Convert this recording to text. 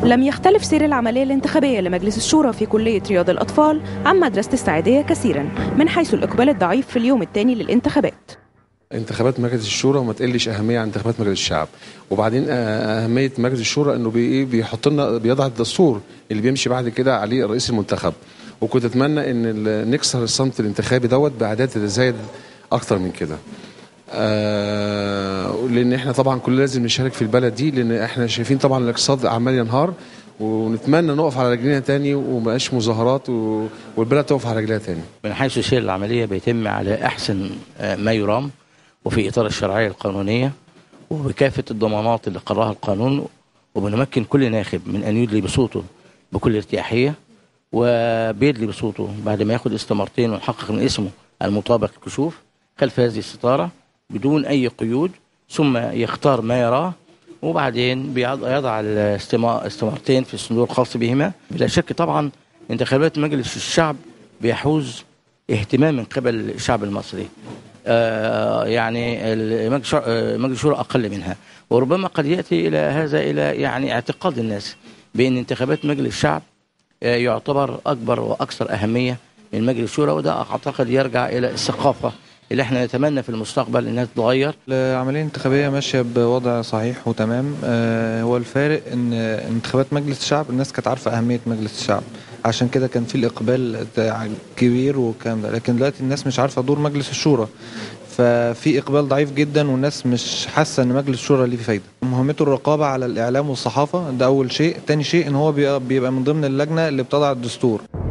لم يختلف سير العملية الانتخابية لمجلس الشورى في كلية رياض الأطفال عن مدرسة السعيدية كثيرا من حيث الإقبال الضعيف في اليوم الثاني للانتخابات انتخابات مجلس الشورى وما تقلش اهميه عن انتخابات مجلس الشعب وبعدين آه، اهميه مجلس الشورى انه بي بيحط لنا بيضع الدستور اللي بيمشي بعد كده عليه الرئيس المنتخب وكنت اتمنى ان ال- نكسر الصمت الانتخابي دوت باعداد تتزايد اكتر من كده آه لان احنا طبعا كلنا لازم نشارك في البلد دي لان احنا شايفين طبعا الاقتصاد عمال ينهار ونتمنى نقف على رجلينا تاني ومبقاش مظاهرات و- والبلد تقف على رجليها تاني من حيث سير العملية بيتم على أحسن آه، ما يرام وفي إطار الشرعية القانونية وبكافة الضمانات اللي قررها القانون وبنمكن كل ناخب من أن يدلي بصوته بكل ارتياحية وبيدلي بصوته بعد ما ياخد استمارتين ونحقق من اسمه المطابق الكشوف خلف هذه الستارة بدون أي قيود ثم يختار ما يراه وبعدين بيضع يضع الاستما- الاستمارتين في الصندوق الخاص بهما بلا شك طبعا انتخابات مجلس الشعب بيحوز اهتمام من قبل الشعب المصري آه، يعني ال- مجلس الشع- آه، مجلس الشورى اقل منها وربما قد ياتي الى هذا الى يعني اعتقاد الناس بان انتخابات مجلس الشعب آه، يعتبر اكبر واكثر اهميه من مجلس الشورى وده اعتقد يرجع الى الثقافه اللي احنا نتمنى في المستقبل انها تتغير العملية الانتخابية ماشية بوضع صحيح وتمام آه، هو الفارق ان انتخابات مجلس الشعب الناس كانت عارفة أهمية مجلس الشعب عشان كده كان في الإقبال بتاع كبير والكلام ده لكن دلوقتي الناس مش عارفة دور مجلس الشورى ففي إقبال ضعيف جدا والناس مش حاسة إن مجلس الشورى ليه فايدة مهمته الرقابة على الإعلام والصحافة ده أول شيء تاني شيء إن هو بيبقى- بيبقى من ضمن اللجنة اللي بتضع الدستور